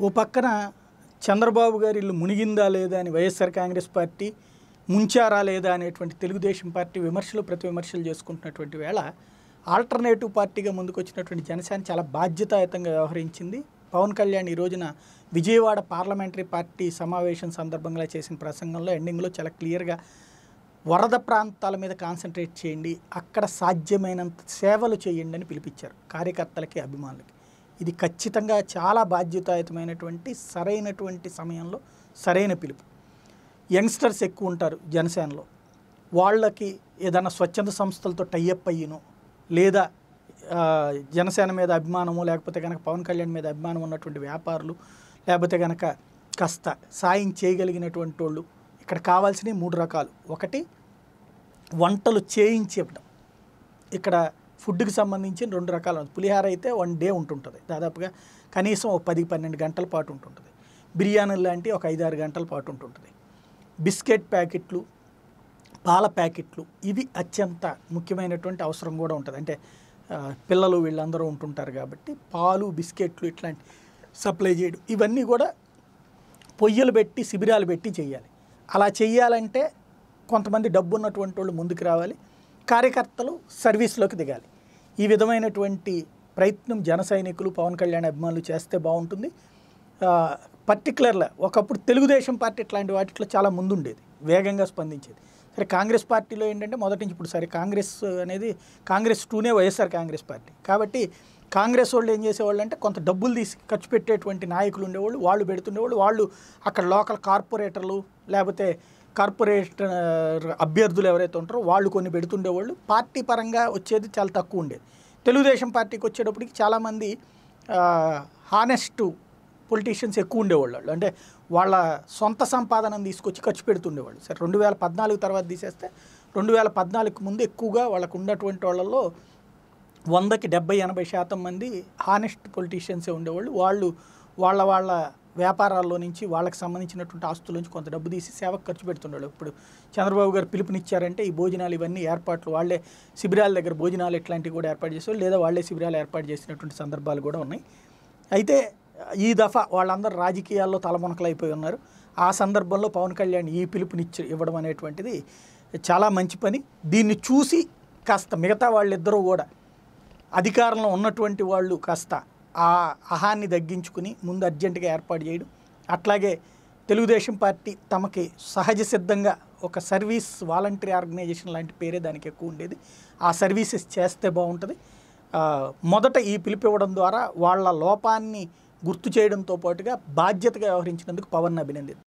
ఓ పక్కన చంద్రబాబు గారి ఇల్లు మునిగిందా లేదా అని వైఎస్ఆర్ కాంగ్రెస్ పార్టీ ముంచారా లేదా అనేటువంటి తెలుగుదేశం పార్టీ విమర్శలు ప్రతి విమర్శలు చేసుకుంటున్నటువంటి వేళ ఆల్టర్నేటివ్ పార్టీగా ముందుకు వచ్చినటువంటి జనసేన చాలా బాధ్యతాయుతంగా వ్యవహరించింది పవన్ కళ్యాణ్ ఈ రోజున విజయవాడ పార్లమెంటరీ పార్టీ సమావేశం సందర్భంగా చేసిన ప్రసంగంలో ఎండింగ్లో చాలా క్లియర్గా వరద ప్రాంతాల మీద కాన్సన్ట్రేట్ చేయండి అక్కడ సాధ్యమైనంత సేవలు చేయండి అని పిలిపించారు కార్యకర్తలకి అభిమానులకి ఇది ఖచ్చితంగా చాలా బాధ్యతాయుతమైనటువంటి సరైనటువంటి సమయంలో సరైన పిలుపు యంగ్స్టర్స్ ఎక్కువ ఉంటారు జనసేనలో వాళ్ళకి ఏదైనా స్వచ్ఛంద సంస్థలతో టైఅప్ అయ్యినో లేదా ఆ, జనసేన మీద అభిమానము లేకపోతే కనుక పవన్ కళ్యాణ్ మీద అభిమానం ఉన్నటువంటి వ్యాపారులు లేకపోతే కనుక కాస్త సాయం చేయగలిగినటువంటి వాళ్ళు ఇక్కడ కావాల్సినవి మూడు రకాలు ఒకటి వంటలు చేయించి ఇవ్వడం ఇక్కడ ఫుడ్కి సంబంధించి రెండు రకాలు ఉంది. పులిహార అయితే వన్ డే ఉంటుంటుంది దాదాపుగా కనీసం ఒక పది పన్నెండు గంటల పాటు ఉంటుంటుంది బిర్యానీలు లాంటి ఒక ఐదారు గంటల పాటు ఉంటుంటుంది బిస్కెట్ ప్యాకెట్లు పాల ప్యాకెట్లు ఇవి అత్యంత ముఖ్యమైనటువంటి అవసరం కూడా ఉంటుంది అంటే ఆ, పిల్లలు వీళ్ళందరూ ఉంటుంటారు కాబట్టి పాలు బిస్కెట్లు ఇట్లాంటి సప్లై చేయడం ఇవన్నీ కూడా పొయ్యలు పెట్టి శిబిరాలు పెట్టి చేయాలి అలా చేయాలంటే కొంతమంది డబ్బు ఉన్నటువంటి వాళ్ళు ముందుకు రావాలి కార్యకర్తలు సర్వీస్లోకి దిగాలి ఈ విధమైనటువంటి ప్రయత్నం జన సైనికులు పవన్ కళ్యాణ్ అభిమానులు చేస్తే బాగుంటుంది పర్టికులర్గా ఒకప్పుడు తెలుగుదేశం పార్టీ ఇట్లాంటి వాటిలో చాలా ముందుండేది వేగంగా స్పందించేది సరే కాంగ్రెస్ పార్టీలో ఏంటంటే మొదటి నుంచి ఇప్పుడు సరే కాంగ్రెస్ అనేది కాంగ్రెస్ టూనే వైఎస్ఆర్ కాంగ్రెస్ పార్టీ కాబట్టి కాంగ్రెస్ వాళ్ళు ఏం చేసేవాళ్ళు అంటే కొంత డబ్బులు తీసి ఖర్చు పెట్టేటువంటి నాయకులు ఉండేవాళ్ళు వాళ్ళు పెడుతుండేవాళ్ళు వాళ్ళు అక్కడ లోకల్ కార్పొరేటర్లు లేకపోతే కార్పొరేట్ అభ్యర్థులు ఎవరైతే ఉంటారో వాళ్ళు కొన్ని పెడుతుండేవాళ్ళు పార్టీ పరంగా వచ్చేది చాలా తక్కువ ఉండేది తెలుగుదేశం పార్టీకి వచ్చేటప్పటికి చాలామంది హానెస్ట్ పొలిటీషియన్స్ ఎక్కువ ఉండేవాళ్ళు వాళ్ళు. అంటే వాళ్ళ సొంత సంపాదనను తీసుకొచ్చి ఖర్చు పెడుతుండేవాళ్ళు సరే రెండు వేల పద్నాలుగు తర్వాత తీసేస్తే రెండు వేల పద్నాలుగు ముందు ఎక్కువగా వాళ్ళకు ఉన్నటువంటి వాళ్ళల్లో వందకి డెబ్బై ఎనభై శాతం మంది హానెస్ట్ పొలిటీషియన్సే ఉండేవాళ్ళు వాళ్ళు వాళ్ళ వాళ్ళ వ్యాపారాల్లో నుంచి వాళ్ళకి సంబంధించినటువంటి ఆస్తుల నుంచి కొంత డబ్బు తీసి సేవకు ఖర్చు పెడుతుండేవాళ్ళు ఇప్పుడు చంద్రబాబు గారు పిలుపునిచ్చారంటే ఈ భోజనాలు ఇవన్నీ ఏర్పాట్లు వాళ్ళే శిబిరాల దగ్గర భోజనాలు ఇట్లాంటివి కూడా ఏర్పాటు చేసేవాళ్ళు లేదా వాళ్ళే శిబిరాలు ఏర్పాటు చేసినటువంటి సందర్భాలు కూడా ఉన్నాయి అయితే ఈ దఫా వాళ్ళందరూ రాజకీయాల్లో తలమునకలైపోయి ఉన్నారు ఆ సందర్భంలో పవన్ కళ్యాణ్ ఈ పిలుపునిచ్చి ఇవ్వడం అనేటువంటిది చాలా మంచి పని దీన్ని చూసి కాస్త మిగతా వాళ్ళిద్దరూ కూడా అధికారంలో ఉన్నటువంటి వాళ్ళు కాస్త ఆ అహాన్ని తగ్గించుకుని ముందు అర్జెంటుగా ఏర్పాటు చేయడం అట్లాగే తెలుగుదేశం పార్టీ తమకి సహజ సిద్ధంగా ఒక సర్వీస్ వాలంటరీ ఆర్గనైజేషన్ లాంటి పేరే దానికి ఎక్కువ ఉండేది ఆ సర్వీసెస్ చేస్తే బాగుంటుంది ఆ, మొదట ఈ పిలుపు ఇవ్వడం ద్వారా వాళ్ళ లోపాన్ని గుర్తు చేయడంతో పాటుగా బాధ్యతగా వ్యవహరించినందుకు పవన్ అభినందిద్దాం